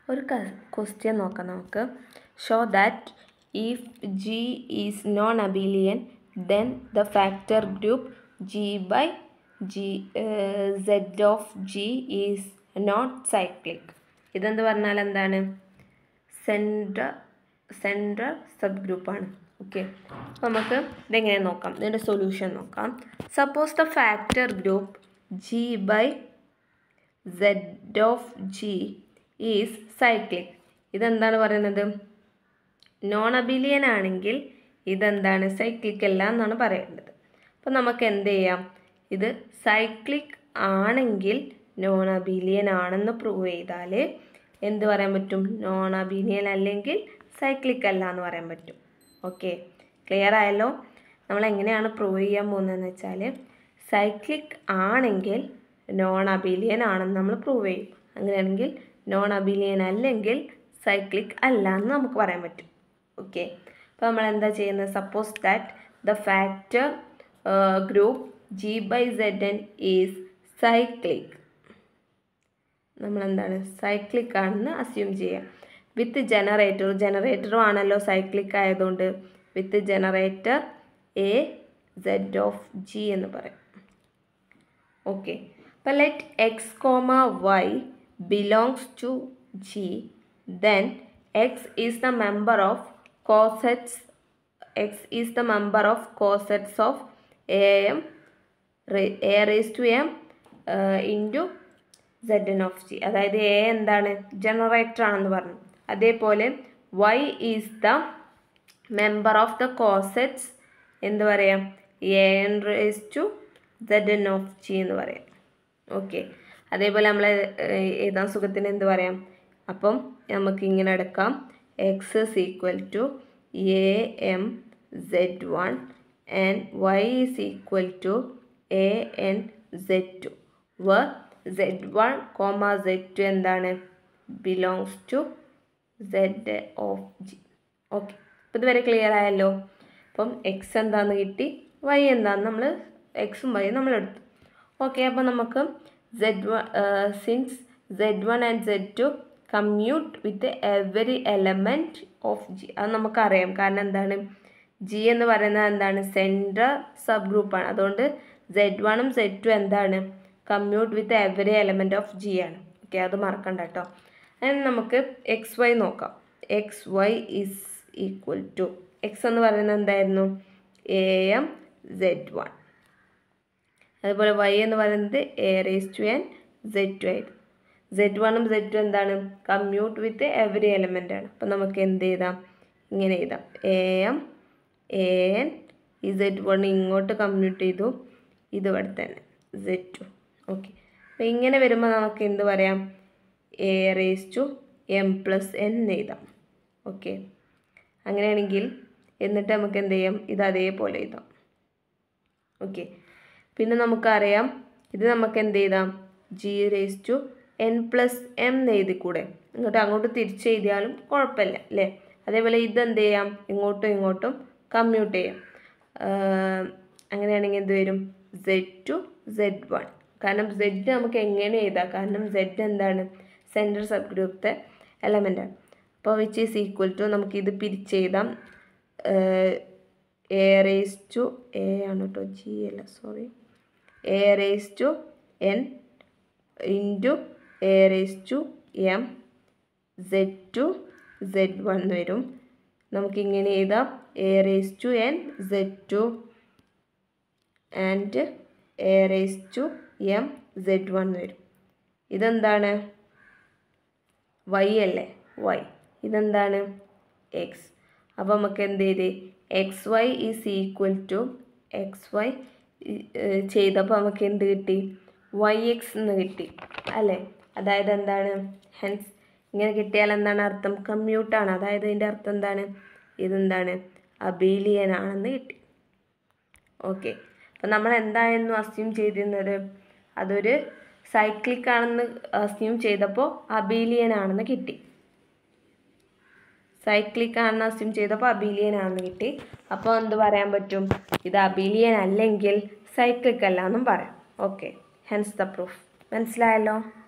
ഒരു ക്വസ്റ്റ്യൻ നോക്കാം നമുക്ക് show that if G is non abelian then the factor group G by G Z of G is not cyclic ഇതെന്ത് പറഞ്ഞാൽ എന്താണ് സെൻട്ര സെൻട്രൽ സബ് ഗ്രൂപ്പാണ് ഓക്കെ അപ്പോൾ നമുക്ക് ഇതെങ്ങനെ നോക്കാം ഇതിൻ്റെ സൊല്യൂഷൻ നോക്കാം suppose the factor group G by Z of G is cyclic ഇതെന്താണ് പറയുന്നത് നോൺ അബിലിയൻ ആണെങ്കിൽ ഇതെന്താണ് സൈക്ലിക് അല്ല എന്നാണ് പറയേണ്ടത് അപ്പോൾ നമുക്ക് എന്ത് ചെയ്യാം ഇത് സൈക്ലിക് ആണെങ്കിൽ നോൺ അബിലിയൻ ആണെന്ന് പ്രൂവ് ചെയ്താൽ എന്ത് പറയാൻ പറ്റും നോൺ അബിലിയൻ അല്ലെങ്കിൽ സൈക്ലിക് അല്ല എന്ന് പറയാൻ പറ്റും ഓക്കെ ക്ലിയർ ആയല്ലോ നമ്മൾ എങ്ങനെയാണ് പ്രൂവ് ചെയ്യാൻ പോകുന്നതെന്ന് വെച്ചാൽ സൈക്ലിക് ആണെങ്കിൽ നോൺ അബിലിയൻ ആണെന്ന് നമ്മൾ പ്രൂവ് ചെയ്യും അങ്ങനെയാണെങ്കിൽ നോൺ അബിലിയൻ അല്ലെങ്കിൽ സൈക്ലിക് അല്ല എന്ന് നമുക്ക് പറയാൻ പറ്റും ഓക്കെ അപ്പോൾ നമ്മൾ എന്താ ചെയ്യുന്നത് suppose that the factor group G by Z N is cyclic നമ്മളെന്താണ് സൈക്ലിക് ആണെന്ന് അസ്യൂം ചെയ്യാം വിത്ത് ജനറേറ്റർ ജനറേറ്ററും ആണല്ലോ സൈക്ലിക് ആയതുകൊണ്ട് with generator A Z of G എന്ന് പറയും ഓക്കെ അപ്പോൾ let X comma Y belongs to G then X is the member of cosets X is the member of cosets of A M A raise to M into Z N of G അതായത് A എന്താണ് generator ആണെന്ന് പറഞ്ഞു അതേപോലെ y is the member of the cosets എന്ത് പറയാം a n raise to z N of G എന്ന് പറയാം okay അതേപോലെ നമ്മൾ എഴുതാൻ സുഖത്തിന് എന്ത് പറയാം അപ്പം നമുക്ക് ഇങ്ങനെ എടുക്കാം x is equal to a m z one and y is equal to a n z two വ z one comma z two എന്താണ് belongs to z of G okay അപ്പോൾ ഇതുവരെ ക്ലിയർ ആയല്ലോ അപ്പം എക്സ് എന്താണെന്ന് കിട്ടി വൈ എന്താണെന്ന് നമ്മൾ എക്സും വൈയും നമ്മൾ എടുത്തു ഓക്കെ അപ്പോൾ നമുക്ക് z one since z one and z two commute with every element of G അത് നമുക്കറിയാം കാരണം എന്താണ് ജി എന്ന് പറയുന്നത് എന്താണ് സെൻട്രൽ സബ് ഗ്രൂപ്പാണ് അതുകൊണ്ട് സെഡ് വണ്ണും സെഡ് ടു എന്താണ് commute with every element of G ആണ് ഓക്കെ അത് മറക്കണ്ട കേട്ടോ അതിന് നമുക്ക് എക്സ് വൈ നോക്കാം x y is equal to x എന്ന് പറയുന്നത് എന്തായിരുന്നു എ എം സെഡ് വൺ അതുപോലെ വൈ എന്ന് പറയുന്നത് a raise to n z two ആയിരുന്നു സെഡ് വണ്ണും സെഡ് ടു എന്താണ് കമ്മ്യൂട്ട് വിത്ത് എവറി എലമെൻ്റ് ആണ് അപ്പം നമുക്ക് എന്ത് ചെയ്താം ഇങ്ങനെ എഴുതാം a M a n e z one ഇങ്ങോട്ട് കമ്മ്യൂട്ട് ചെയ്തു ഇത് ഇവിടെ തന്നെ സെഡ് ടു ഓക്കെ അപ്പോൾ ഇങ്ങനെ വരുമ്പോൾ നമുക്ക് എന്ത് പറയാം a raise to m plus n എഴുതാം ഓക്കെ അങ്ങനെയാണെങ്കിൽ എന്നിട്ട് നമുക്ക് എന്ത് ചെയ്യാം ഇത് അതേപോലെ എഴുതാം ഓക്കെ പിന്നെ നമുക്കറിയാം ഇത് നമുക്ക് എന്ത് ചെയ്താം G raise to n plus m എന്ന് എഴുതിക്കൂടെ ഇങ്ങോട്ട് അങ്ങോട്ട് തിരിച്ചെഴുതിയാലും കുഴപ്പമില്ല അല്ലേ അതേപോലെ ഇതെന്ത് ചെയ്യാം ഇങ്ങോട്ടും ഇങ്ങോട്ടും കമ്മ്യൂട്ട് ചെയ്യാം അങ്ങനെയാണെങ്കിൽ എന്ത് വരും സെഡ് ടു സെഡ് വൺ കാരണം സെഡ് നമുക്ക് എങ്ങനെ എഴുതാം കാരണം സെഡ് എന്താണ് സെൻട്രൽ സബ് ഗ്രൂപ്പത്തെ എലമെൻ്റാണ് അപ്പോൾ വിച്ച് ഈസ് ഈക്വൽ ടു നമുക്കിത് പിരിച്ചെഴുതാം എ റേസ് ടു എ ആണ് കേട്ടോ ജി അല്ല sorry a raise to n into a raise to m z two z one വരും നമുക്കിങ്ങനെ എഴുതാം a raise to n z two and a raise to m z one വരും ഇതെന്താണ് Y അല്ലേ Y ഇതെന്താണ് എക്സ് അപ്പോൾ നമുക്ക് എന്ത് ചെയ്ത് x y is equal to x y ചെയ്തപ്പോൾ നമുക്ക് എന്ത് കിട്ടി വൈ എക്സ് എന്ന് കിട്ടി അല്ലേ അതായത് എന്താണ് ഹെൻസ് ഇങ്ങനെ കിട്ടിയാൽ എന്താണ് അർത്ഥം കമ്മ്യൂട്ടാണ് അതായത് ഇതിൻ്റെ അർത്ഥം എന്താണ് ഇതെന്താണ് അബീലിയൻ ആണെന്ന് കിട്ടി ഓക്കെ അപ്പം നമ്മൾ എന്തായിരുന്നു അസ്യൂം ചെയ്തിരുന്നത് അതൊരു സൈക്ലിക് ആണെന്ന് അസ്യൂം ചെയ്തപ്പോൾ അബീലിയൻ ആണെന്ന് കിട്ടി സൈക്ലിക് ആണെന്ന് അസ്യൂം ചെയ്തപ്പോൾ അബീലിയൻ ആണെന്ന് കിട്ടി അപ്പോൾ എന്ത് പറയാൻ പറ്റും ഇത് അബീലിയൻ അല്ലെങ്കിൽ സൈക്ലിക് അല്ല എന്നും പറയാം ഓക്കെ ഹെൻസ് ദ പ്രൂഫ് മനസ്സിലായല്ലോ